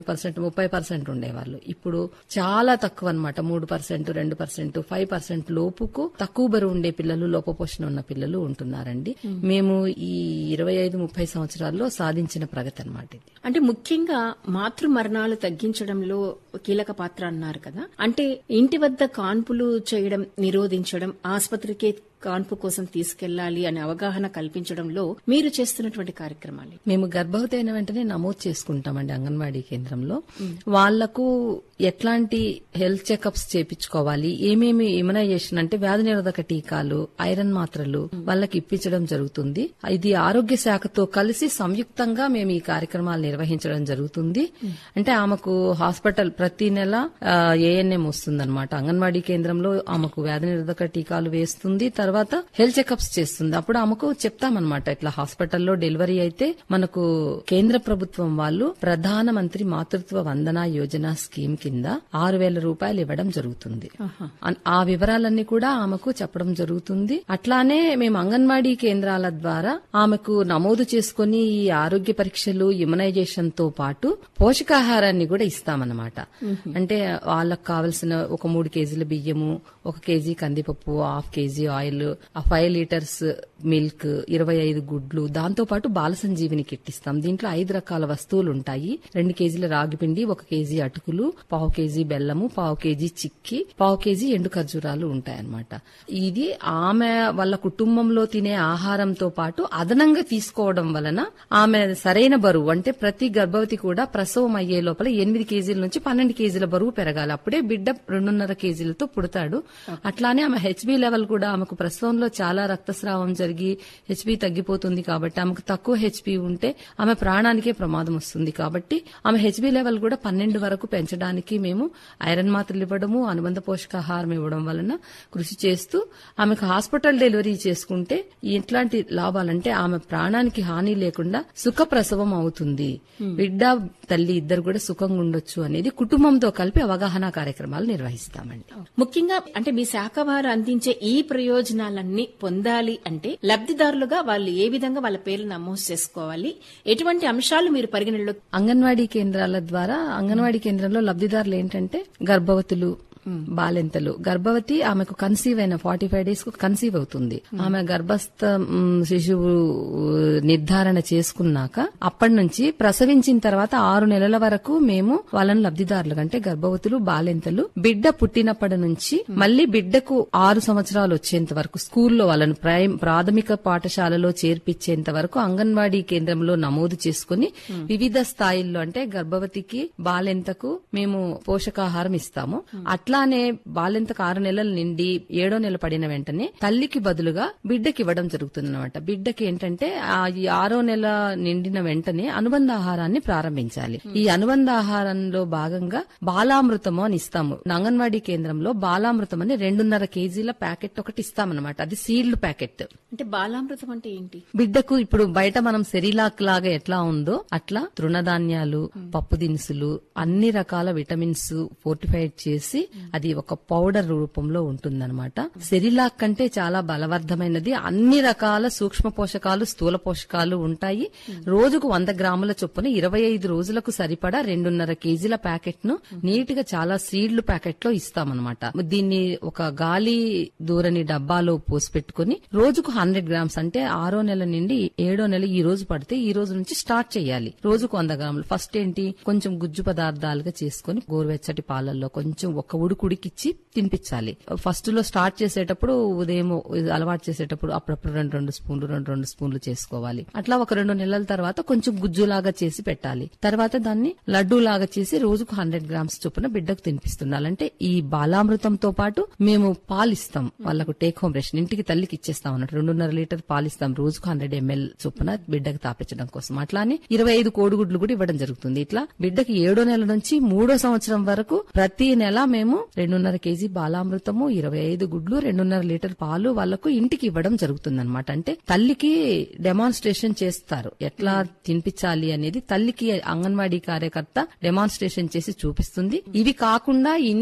percent ముప్పై percent ఉండేవాళ్ళు ఇప్పుడు చాలా తక్కువ అనమాట మూడు పర్సెంట్ రెండు పర్సెంట్ ఫైవ్ పర్సెంట్ లోపుకు తక్కువ బరువు ఉండే పిల్లలు లోపపోషణ ఉన్న పిల్లలు ఉంటున్నారండి మేము ఈ ఇరవై ఐదు ముప్పై సంవత్సరాల్లో సాధించిన ప్రగతి అనమాట ఇది అంటే ముఖ్యంగా మాతృ మరణాలు తగ్గించడంలో కీలక పాత్ర అన్నారు కదా అంటే ఇంటి వద్ద కాన్పులు చేయడం నిరోధించడం ఆసుపత్రికి కాన్పు కోసం తీసుకెళ్లాలి అనే అవగాహన కల్పించడంలో మీరు చేస్తున్నటువంటి కార్యక్రమాలు మేము గర్భవతి అయిన వెంటనే నమోదు చేసుకుంటామండి అంగన్వాడీ కేంద్రంలో వాళ్లకు ఎట్లాంటి హెల్త్ చెకప్స్ చేపించుకోవాలి ఏమేమి ఇమ్యునైజేషన్ అంటే వ్యాధి నిరోధక టీకాలు ఐరన్ మాత్రలు వాళ్ళకి ఇప్పించడం జరుగుతుంది ఇది ఆరోగ్య శాఖతో కలిసి సంయుక్తంగా మేము ఈ కార్యక్రమాలు నిర్వహించడం జరుగుతుంది అంటే ఆమెకు హాస్పిటల్ ప్రతి నెల ఏఎన్ఎం వస్తుందన్నమాట అంగన్వాడీ కేంద్రంలో ఆమెకు వ్యాధి నిరోధక టీకాలు వేస్తుంది తర్వాత హెల్త్ చెకప్స్ చేస్తుంది అప్పుడు ఆమెకు చెప్తామన్నమాట ఇట్లా హాస్పిటల్లో డెలివరీ అయితే మనకు కేంద్ర ప్రభుత్వం వాళ్ళు ప్రధాన మంత్రి మాతృత్వ వందన యోజన స్కీమ్ కింద ఆరు వేల రూపాయలు ఇవ్వడం జరుగుతుంది అన్- ఆ వివరాలన్నీ కూడా ఆమెకు చెప్పడం జరుగుతుంది అట్లానే మేము అంగన్వాడీ కేంద్రాల ద్వారా ఆమెకు నమోదు చేసుకుని ఈ ఆరోగ్య పరీక్షలు ఇమ్యునైజేషన్ తో పాటు పోషకాహారాన్ని కూడా ఇస్తామన్నమాట అంటే వాళ్ళకు కావలసిన ఒక మూడు కేజీల బియ్యము ఒక కేజీ కందిపప్పు హాఫ్ కేజీ ఆయిల్ ఆ ఫైవ్ లీటర్స్ మిల్క్ ఇరవై ఐదు గుడ్లు దాంతో పాటు బాల సంజీవిని కిట్ ఇస్తాం దీంట్లో ఐదు రకాల వస్తువులు ఉంటాయి రెండు కేజీల రాగి పిండి ఒక కేజీ అటుకులు పావు కేజీ బెల్లము పావు కేజీ చిక్కి పావు కేజీ ఎండు ఖర్జూరాలు ఉంటాయన్నమాట ఇది ఆమె వాళ్ళ కుటుంబంలో తినే ఆహారంతో పాటు అదనంగా తీసుకోవడం వలన ఆమె సరైన బరువు అంటే ప్రతి గర్భవతి కూడా ప్రసవం అయ్యే లోపల ఎనిమిది కేజీల నుంచి పన్నెండు కేజీల బరువు పెరగాలి అప్పుడే బిడ్డ రెండున్నర కేజీలతో పుడతాడు అట్లానే ఆమె హెచ్బి లెవెల్ కూడా ఆమెకు ప్రసవంలో చాలా రక్తస్రావం జరిగి హెచ్బి తగ్గిపోతుంది కాబట్టి ఆమెకు తక్కువ హెచ్బి ఉంటే ఆమె ప్రాణానికే ప్రమాదం వస్తుంది కాబట్టి ఆమె హెచ్బి లెవెల్ కూడా పన్నెండు వరకు పెంచడానికి మేము ఐరన్ మాత్రలు ఇవ్వడము అనుబంధ పోషకాహారం ఇవ్వడం వలన కృషి చేస్తూ ఆమెకు హాస్పిటల్ డెలివరీ చేసుకుంటే ఇట్లాంటి లాభాలంటే ఆమె ప్రాణానికి హాని లేకుండా సుఖ ప్రసవం అవుతుంది బిడ్డ తల్లి ఇద్దరు కూడా సుఖంగా ఉండొచ్చు అనేది కుటుంబంతో కలిపి అవగాహన కార్యక్రమాలు నిర్వహిస్తామండి ముఖ్యంగా అంటే మీ శాఖ వారు అందించే ఈ ప్రయోజనాలన్నీ పొందాలి అంటే లబ్దిదారులుగా వాళ్ళు ఏ విధంగా వాళ్ళ పేర్లు నమోదు చేసుకోవాలి ఎటువంటి అంశాలు మీరు పరిగణనలో అంగన్వాడీ కేంద్రాల ద్వారా అంగన్వాడీ కేంద్రంలో లబ్దిదారులు ఏంటంటే గర్భవతులు బాలెంతలు గర్భవతి ఆమెకు కన్సీవ్ అయిన ఫార్టీ ఫైవ్ డేస్ కు కన్సీవ్ అవుతుంది ఆమె గర్భస్థ మ్, శిశువు నిర్ధారణ చేసుకున్నాక అప్పటి నుంచి ప్రసవించిన తర్వాత ఆరు నెలల వరకు మేము వాళ్ళని లబ్దిదారులు అంటే గర్భవతులు బాలెంతలు బిడ్డ పుట్టినప్పటి నుంచి మళ్ళీ బిడ్డకు ఆరు సంవత్సరాలు వచ్చేంత వరకు స్కూల్లో వాళ్ళను ప్రైమ్ ప్రాథమిక పాఠశాలలో చేర్పించేంత వరకు అంగన్వాడీ కేంద్రంలో నమోదు చేసుకుని వివిధ స్థాయిల్లో అంటే గర్భవతికి బాలెంతకు మేము పోషకాహారం ఇస్తాము అట్లానే బాలెంతకు ఆరు నెలల నిండి ఏడో నెల పడిన వెంటనే తల్లికి బదులుగా బిడ్డకి ఇవ్వడం జరుగుతుంది అనమాట బిడ్డకి ఏంటంటే ఆ ఈ ఆరో నెల నిండిన వెంటనే అనుబంధ ఆహారాన్ని ప్రారంభించాలి ఈ అనుబంధ ఆహారంలో భాగంగా బాలామృతము అని ఇస్తాము అంగన్వాడీ కేంద్రంలో బాలామృతం అని రెండున్నర కేజీల ప్యాకెట్ ఒకటి ఇస్తామన్నమాట అది సీల్డ్ ప్యాకెట్ అంటే బాలామృతం అంటే ఏంటి బిడ్డకు ఇప్పుడు బయట మనం సెరిలాక్ లాగా ఎట్లా ఉందో అట్లా తృణధాన్యాలు పప్పు దినుసులు అన్ని రకాల విటమిన్స్ ఫోర్టిఫైడ్ చేసి అది ఒక పౌడర్ రూపంలో ఉంటుందన్నమాట సెరిలాక్ కంటే చాలా బలవర్ధమైనది అన్ని రకాల సూక్ష్మ పోషకాలు స్థూల పోషకాలు ఉంటాయి రోజుకు వంద గ్రాముల చొప్పున ఇరవై ఐదు రోజులకు సరిపడా రెండున్నర కేజీల ప్యాకెట్ ను నీట్ గా చాలా సీడ్లు ప్యాకెట్ లో ఇస్తామన్నమాట దీన్ని ఒక గాలి దూరని డబ్బాలో పోసి పెట్టుకుని రోజుకు హండ్రెడ్ గ్రామ్స్ అంటే ఆరో నెల నుండి ఏడో నెల ఈ రోజు పడితే ఈ రోజు నుంచి స్టార్ట్ చేయాలి రోజుకు వంద గ్రాములు ఫస్ట్ ఏంటి కొంచెం గుజ్జు పదార్థాలుగా చేసుకుని గోరువెచ్చటి పాలల్లో కొంచెం ఒక ఉడుకుడికిచ్చి తినిపించాలి ఫస్ట్ లో స్టార్ట్ చేసేటప్పుడు ఉదయం అలవాటు చేసేటప్పుడు అప్పుడప్పుడు రెండు రెండు స్పూన్లు రెండు రెండు స్పూన్లు చేసుకోవాలి అట్లా ఒక రెండు నెలల తర్వాత కొంచెం గుజ్జులాగా చేసి పెట్టాలి తర్వాత దాన్ని లడ్డూ లాగా చేసి రోజుకు హండ్రెడ్ గ్రామ్స్ చొప్పున బిడ్డకు తినిపిస్తుండాలంటే ఈ బాలామృతంతో పాటు మేము పాలిస్తాం వాళ్ళకు టేక్ హోమ్ రేషన్ ఇంటికి తల్లికి ఇచ్చేస్తాం అన్నట్టు రెండున్నర లీటర్ పాలిస్తాం రోజుకు హండ్రెడ్ ఎంఎల్ చొప్పున బిడ్డకు తాపించడం కోసం అట్లానే ఇరవై ఐదు కోడిగుడ్లు కూడా ఇవ్వడం జరుగుతుంది ఇట్లా బిడ్డకి ఏడో నెల నుంచి మూడో సంవత్సరం వరకు ప్రతి నెల మేము రెండున్నర కేజీ బాలామృతము ఇరవై ఐదు గుడ్లు రెండున్నర లీటర్ పాలు వాళ్ళకు ఇంటికి ఇవ్వడం జరుగుతుంది అనమాట అంటే తల్లికి డెమాన్స్ట్రేషన్ చేస్తారు ఎట్లా తినిపించాలి అనేది తల్లికి అంగన్వాడీ కార్యకర్త డెమాన్స్ట్రేషన్ చేసి చూపిస్తుంది ఇవి కాకుండా ఇంట్లో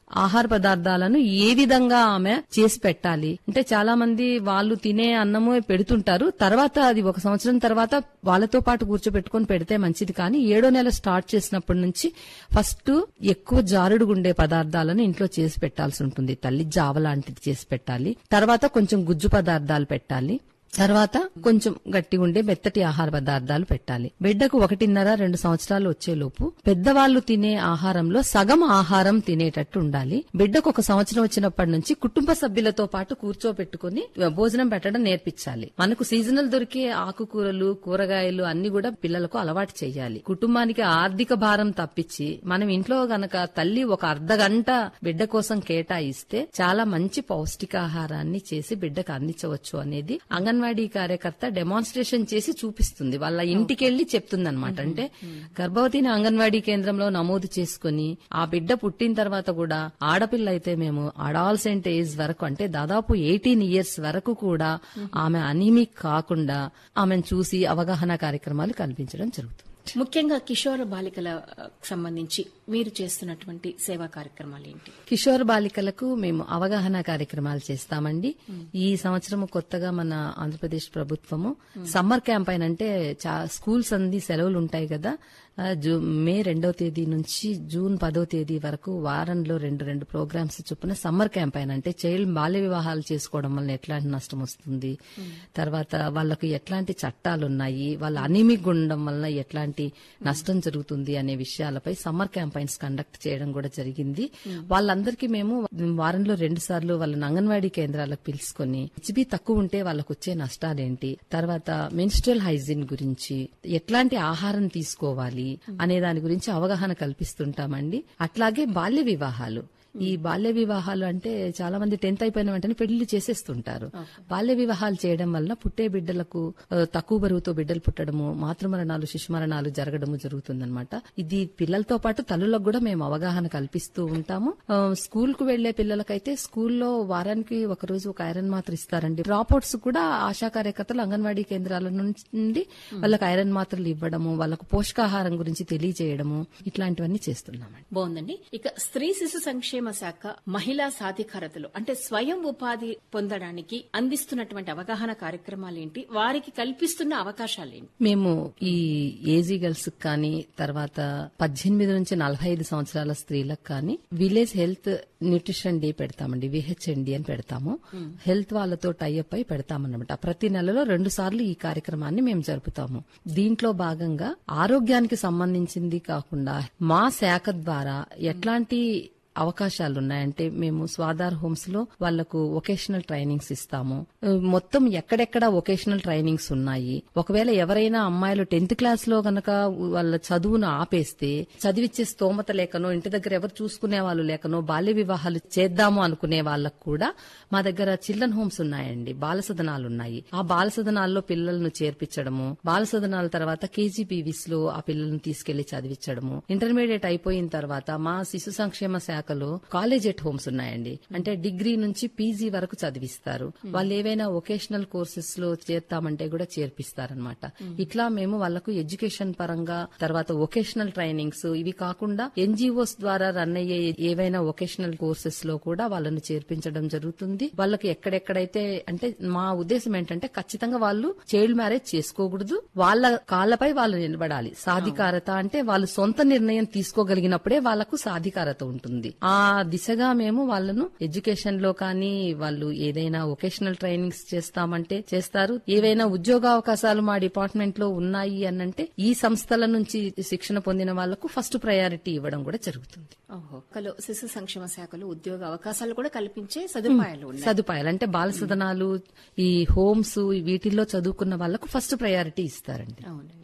ఆహార పదార్థాలను ఏ విధంగా ఆమె చేసి పెట్టాలి అంటే చాలా మంది వాళ్ళు తినే అన్నము పెడుతుంటారు తర్వాత అది ఒక సంవత్సరం తర్వాత వాళ్ళతో పాటు కూర్చోబెట్టుకొని పెడితే మంచిది కానీ ఏడో నెల స్టార్ట్ చేసినప్పటి నుంచి ఫస్ట్ ఎక్కువ జారుడుగా ఉండే పదార్థాలను ఇంట్లో చేసి పెట్టాల్సి ఉంటుంది తల్లి జావ లాంటిది చేసి పెట్టాలి తర్వాత కొంచెం గుజ్జు పదార్థాలు పెట్టాలి తర్వాత కొంచెం గట్టి ఉండే మెత్తటి ఆహార పదార్థాలు పెట్టాలి బిడ్డకు ఒకటిన్నర రెండు సంవత్సరాలు వచ్చేలోపు పెద్దవాళ్లు తినే ఆహారంలో సగం ఆహారం తినేటట్టు ఉండాలి బిడ్డకు ఒక సంవత్సరం వచ్చినప్పటి నుంచి కుటుంబ సభ్యులతో పాటు కూర్చోబెట్టుకుని భోజనం పెట్టడం నేర్పించాలి మనకు సీజనల్ దొరికే ఆకుకూరలు కూరగాయలు అన్ని కూడా పిల్లలకు అలవాటు చేయాలి కుటుంబానికి ఆర్థిక భారం తప్పించి మనం ఇంట్లో గనక తల్లి ఒక అర్ధ గంట బిడ్డ కోసం కేటాయిస్తే చాలా మంచి పౌష్టికాహారాన్ని చేసి బిడ్డకు అందించవచ్చు అనేది అంగన్వాడీ కార్యకర్త డెమాన్స్ట్రేషన్ చేసి చూపిస్తుంది వాళ్ళ ఇంటికి వెళ్లి చెప్తుంది అనమాట అంటే గర్భవతిని అంగన్వాడీ కేంద్రంలో నమోదు చేసుకుని ఆ బిడ్డ పుట్టిన తర్వాత కూడా ఆడపిల్ల అయితే మేము అడాల్సెంట్ ఏజ్ వరకు అంటే దాదాపు ఎయిటీన్ ఇయర్స్ వరకు కూడా ఆమె అనీమిక్ కాకుండా ఆమెను చూసి అవగాహన కార్యక్రమాలు కల్పించడం జరుగుతుంది ముఖ్యంగా కిషోర బాలికల ఆ, సంబంధించి మీరు చేస్తున్నటువంటి సేవా కార్యక్రమాలు ఏంటి కిషోర్ బాలికలకు మేము అవగాహన కార్యక్రమాలు చేస్తామండి ఈ సంవత్సరం కొత్తగా మన ఆంధ్రప్రదేశ్ ప్రభుత్వము సమ్మర్ క్యాంప్ అయిన అంటే చా- స్కూల్స్ అన్ని సెలవులు ఉంటాయి కదా ఆ, జూ- మే రెండవ తేదీ నుంచి జూన్ పదో తేదీ వరకు వారంలో రెండు రెండు ప్రోగ్రామ్స్ చొప్పున సమ్మర్ క్యాంప్ అయిన అంటే చైల్డ్ బాల్య వివాహాలు చేసుకోవడం వల్ల ఎట్లాంటి నష్టం వస్తుంది తర్వాత వాళ్ళకు ఎట్లాంటి చట్టాలు ఉన్నాయి వాళ్ళ అనిమిక్ ఉండడం వల్ల ఎట్లాంటి నష్టం జరుగుతుంది అనే విషయాలపై సమ్మర్ క్యాంపైన్స్ కండక్ట్ చేయడం కూడా జరిగింది వాళ్ళందరికీ మేము వారంలో రెండు సార్లు వాళ్ళని అంగన్వాడీ కేంద్రాలకు పిలుచుకొని హెచ్బి తక్కువ ఉంటే వాళ్ళకు వచ్చే నష్టాలేంటి తర్వాత మెన్స్ట్రల్ హైజీన్ గురించి ఎట్లాంటి ఆహారం తీసుకోవాలి అనే దాని గురించి అవగాహన కల్పిస్తుంటామండి అట్లాగే బాల్య వివాహాలు ఈ బాల్య వివాహాలు అంటే చాలా మంది టెన్త్ అయిపోయిన వెంటనే పెళ్లి చేసేస్తుంటారు బాల్య వివాహాలు చేయడం వలన పుట్టే బిడ్డలకు ఆ, తక్కువ బరువుతో బిడ్డలు పుట్టడము మాతృమరణాలు శిశుమరణాలు జరగడము జరుగుతుందన్నమాట ఇది పిల్లలతో పాటు తల్లులకు కూడా మేము అవగాహన కల్పిస్తూ ఉంటాము ఆ, స్కూల్ కు వెళ్లే పిల్లలకైతే స్కూల్లో వారానికి ఒక రోజు ఒక ఐరన్ మాత్ర ఇస్తారండి డ్రాప్ అవుట్స్ కూడా ఆశా కార్యకర్తలు అంగన్వాడీ కేంద్రాల నుండి వాళ్ళకి ఐరన్ మాత్రలు ఇవ్వడము వాళ్ళకు పోషకాహారం గురించి తెలియజేయడము ఇట్లాంటివన్నీ చేస్తున్నామండి బాగుందండి ఇక స్త్రీ శిశు సంక్షేమ శాఖ మహిళా సాధికారతలు అంటే స్వయం ఉపాధి పొందడానికి అందిస్తున్నటువంటి అవగాహన కార్యక్రమాలు ఏంటి వారికి కల్పిస్తున్న అవకాశాలేంటి మేము ఈ ఏజీ గర్ల్స్ కానీ తర్వాత పద్దెనిమిది నుంచి నలభై ఐదు సంవత్సరాల స్త్రీలకు కానీ విలేజ్ హెల్త్ న్యూట్రిషన్ డే పెడతామండి విహెచ్ఎండి అని పెడతాము హెల్త్ వాళ్ళతో టైఅప్ అయి పెడతామన్నమాట ప్రతి నెలలో రెండు సార్లు ఈ కార్యక్రమాన్ని మేము జరుపుతాము దీంట్లో భాగంగా ఆరోగ్యానికి సంబంధించింది కాకుండా మా శాఖ ద్వారా ఎట్లాంటి అవకాశాలు ఉన్నాయంటే మేము స్వాదార్ హోమ్స్ లో వాళ్లకు వొకేషనల్ ట్రైనింగ్స్ ఇస్తాము ఆ, మొత్తం ఎక్కడెక్కడ వొకేషనల్ ట్రైనింగ్స్ ఉన్నాయి ఒకవేళ ఎవరైనా అమ్మాయిలు టెన్త్ క్లాస్ లో గనక వాళ్ళ చదువును ఆపేస్తే చదివిచ్చే స్తోమత లేకనో ఇంటి దగ్గర ఎవరు చూసుకునే వాళ్ళు లేకనో బాల్య వివాహాలు చేద్దాము అనుకునే వాళ్ళకు కూడా మా దగ్గర చిల్డ్రన్ హోమ్స్ ఉన్నాయండి బాలసదనాలు ఉన్నాయి ఆ బాలసదనాల్లో పిల్లలను చేర్పించడము బాలసదనాల తర్వాత కేజీపీవీస్ లో ఆ పిల్లలను తీసుకెళ్లి చదివించడము ఇంటర్మీడియట్ అయిపోయిన తర్వాత మా శిశు సంక్షేమ శాఖలో కాలేజ్ ఎట్ హోమ్స్ ఉన్నాయండి అంటే డిగ్రీ నుంచి పీజీ వరకు చదివిస్తారు వాళ్ళు ఏవైనా వొకేషనల్ కోర్సెస్ లో చేర్తామంటే కూడా చేర్పిస్తారనమాట ఇట్లా మేము వాళ్ళకు ఎడ్యుకేషన్ పరంగా తర్వాత వొకేషనల్ ట్రైనింగ్స్ ఇవి కాకుండా ఎన్జిఓస్ ద్వారా రన్ అయ్యే ఏవైనా వొకేషనల్ కోర్సెస్ లో కూడా వాళ్ళను చేర్పించడం జరుగుతుంది వాళ్ళకి ఎక్కడెక్కడైతే అంటే మా ఉద్దేశం ఏంటంటే ఖచ్చితంగా వాళ్ళు చైల్డ్ మ్యారేజ్ చేసుకోకూడదు వాళ్ళ కాళ్ళపై వాళ్ళు నిలబడాలి సాధికారత అంటే వాళ్ళు సొంత నిర్ణయం తీసుకోగలిగినప్పుడే వాళ్ళకు సాధికారత ఉంటుంది ఆ దిశగా మేము వాళ్ళను ఎడ్యుకేషన్ లో కానీ వాళ్ళు ఏదైనా వొకేషనల్ ట్రైనింగ్స్ చేస్తామంటే చేస్తారు ఏవైనా ఉద్యోగావకాశాలు మా డిపార్ట్మెంట్ లో ఉన్నాయి అనంటే ఈ సంస్థల నుంచి శిక్షణ పొందిన వాళ్లకు ఫస్ట్ ప్రయారిటీ ఇవ్వడం కూడా జరుగుతుంది ఓహో కలో శిశు సంక్షేమ శాఖలో ఉద్యోగ అవకాశాలు కూడా కల్పించే సదుపాయాలు ఉన్నాయి సదుపాయాలు అంటే బాల సదనాలు ఈ హోమ్స్ వీటిల్లో చదువుకున్న వాళ్లకు ఫస్ట్ ప్రయారిటీ ఇస్తారండి అవునండి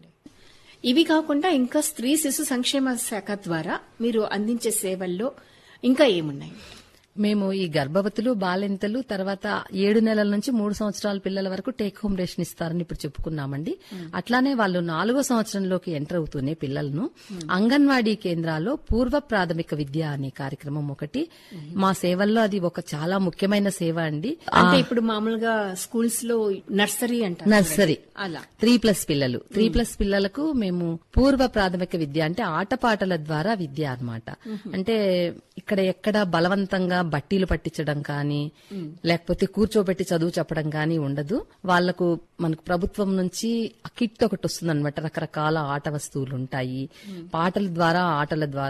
ఇవి కాకుండా ఇంకా స్త్రీ శిశు సంక్షేమ శాఖ ద్వారా మీరు అందించే సేవల్లో ఇంకా ఏమున్నాయి మేము ఈ గర్భవతులు బాలింతలు తర్వాత ఏడు నెలల నుంచి మూడు సంవత్సరాల పిల్లల వరకు టేక్ హోమ్ రేషన్ ఇస్తారని ఇప్పుడు చెప్పుకున్నామండి అట్లానే వాళ్ళు నాలుగో సంవత్సరంలోకి ఎంటర్ అవుతూనే పిల్లలను అంగన్వాడీ కేంద్రాల్లో పూర్వ ప్రాథమిక విద్య అనే కార్యక్రమం ఒకటి మా సేవల్లో అది ఒక చాలా ముఖ్యమైన సేవ అండి అంటే ఇప్పుడు మామూలుగా స్కూల్స్ లో నర్సరీ అంటారు నర్సరీ అలా త్రీ ప్లస్ పిల్లలు త్రీ ప్లస్ పిల్లలకు మేము పూర్వ ప్రాథమిక విద్య అంటే ఆటపాటల ద్వారా విద్య అన్నమాట అంటే ఇక్కడ ఎక్కడ బలవంతంగా బట్టీలు పట్టించడం కానీ లేకపోతే కూర్చోబెట్టి చదువు చెప్పడం కానీ ఉండదు వాళ్లకు మనకు ప్రభుత్వం నుంచి కిట్ ఒకటి వస్తుంది రకరకాల ఆట వస్తువులు ఉంటాయి పాటల ద్వారా ఆటల ద్వారా